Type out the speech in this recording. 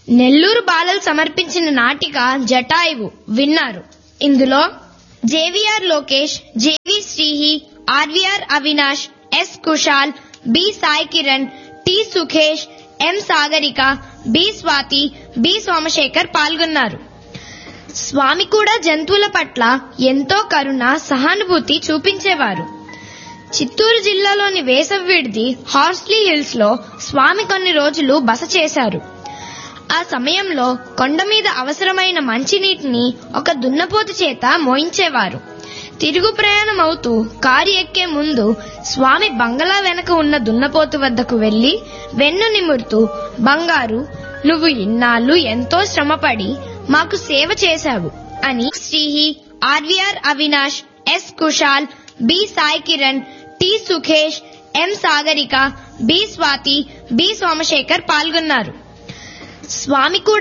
నెల్లూరు బాలలు సమర్పించిన నాటిక జటాయువు విన్నారు ఇందులో జేవిఆర్ లోకేష్ జేవి శ్రీహి RVR Avinash S Kushal B Sai Kiran T Sukesh M Sagarika B Swathi B Somasekhar పాల్గొన్నారు స్వామి కూడా జంతువుల పట్ల ఎంతో కరుణ సహానుభూతి చూపించేవారు చిత్తూరు జిల్లాలోని వేసవి విడిది హార్స్లీ హిల్స్ లో స్వామి కొన్ని రోజులు బస చేశారు ఆ సమయంలో కొండ మీద అవసరమైన మంచినీటిని ఒక దున్నపోతు చేత మోయించేవారు తిరుగు ప్రయాణం అవుతూ కారు ఎక్కే ముందు స్వామి బంగళా వెనక ఉన్న దున్నపోతు వద్దకు వెళ్లి వెన్ను నిమురుతూ బంగారు నువ్వు ఇన్నాళ్ళు ఎంతో శ్రమపడి మాకు సేవ చేశావు అని శ్రీహి RVR Avinash S Kushal B Sai Kiran T Sukesh M Sagarika B Swathi B Somasekhar పాల్గొన్నారు స్వామి కూడా